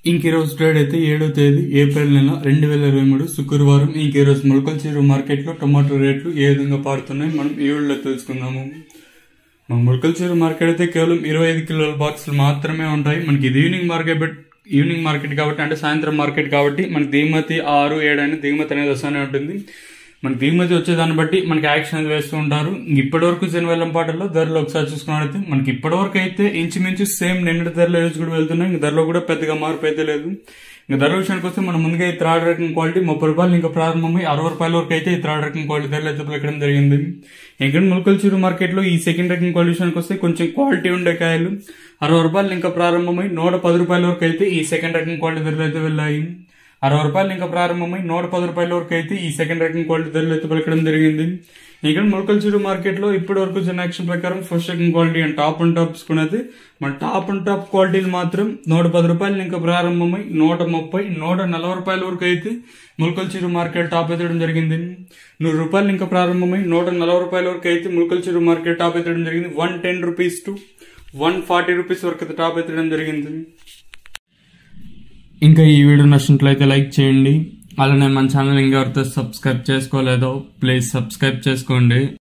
ఇంక ఈరోజు ట్రేడ్ అయితే ఏడో తేదీ ఏప్రిల్ నెల రెండు వేల ఇరవై మూడు శుక్రవారం ఇంక ఈరోజు మొలకల చీరు మార్కెట్లో టొమాటో రేట్లు ఏ విధంగా పారుతున్నాయి మనం ఈ వీడియోలో తెలుసుకుందాము మన మొలకల చీరు మార్కెట్ అయితే కేవలం ఇరవై ఐదు కిలోల బాక్సులు మాత్రమే ఉంటాయి మనకి ఇది evening market but evening market కాబట్టి అంటే సాయంత్రం మార్కెట్ కాబట్టి మనకి దిగుమతి ఆరు ఏడు అనేది దిగుమతి అనేది వస్తూనే ఉంటుంది మనకి దిగుమతి వచ్చేదాన్ని బట్టి మనకి యాక్షన్ అనేది వేస్తూ ఉంటారు ఇప్పటి వరకు జనవరి పాటల్లో ధరలు ఒకసారి చూసుకున్నట్లయితే మనకి ఇప్పటి వరకు అయితే ఇంచుమించు సేమ్ నిన్నటి ధరలు రోజు కూడా వెళ్తున్నాయి ఇంక ధరలో కూడా పెద్దగా మార్పు అయితే లేదు ఇంకా ధరల విషయానికి వస్తే మనం ముందుగా ఈ థర్డ్ రకం క్వాలిటీ ముప్పై రూపాయలు ఇంకా ప్రారంభమై అరవై రూపాయల వరకు అయితే ఈ థర్డ్ రకం క్వాలిటీ ధరలు అయితే పలకడం జరిగింది ఇక్కడ ములకల చిరు మార్కెట్లో ఈ సెకండ్ రకం క్వాలిటీ విషయానికి వస్తే కొంచెం క్వాలిటీ ఉండే కాయలు అరవై రూపాయలు ఇంకా ప్రారంభమై నూట పది రూపాయల వరకు అయితే ఈ సెకండ్ రకం క్వాలిటీ ధరలు అయితే వెళ్ళాయి అరవై రూపాయలు ఇంకా ప్రారంభమై నూట పది రూపాయల వరకు అయితే ఈ సెకండ్ రకం క్వాలిటీ ధరలు అయితే పలకడం జరిగింది ఇక్కడ మొలకల చిరు మార్కెట్ లో ఇప్పటి వరకు జనాక్షన్ ప్రకారం ఫస్ట్ రకం quality and top and top తీసుకున్నది మన టాప్ అండ్ టాప్ క్వాలిటీలు మాత్రం నూట పది రూపాయలు ఇంకా ప్రారంభమై నూట ముప్పై నూట నలభై రూపాయల వరకు అయితే ములకల చిరు మార్కెట్ టాప్ ఎత్తడం జరిగింది నూరు రూపాయలు ఇంకా ప్రారంభమై నూట నలభై రూపాయల వరకు అయితే ములకల చిరు మార్కెట్ టాప్ ఎత్తడం జరిగింది one ten rupees to one forty rupees వరకు అయితే టాప్ ఎత్తడం జరిగింది ఇంకా ఈ వీడియో నచ్చినట్లయితే లైక్ చేయండి అలానే మన ఛానల్ ఇంకా ఎవరితో సబ్స్క్రైబ్ చేసుకోలేదో ప్లీజ్ సబ్స్క్రైబ్ చేసుకోండి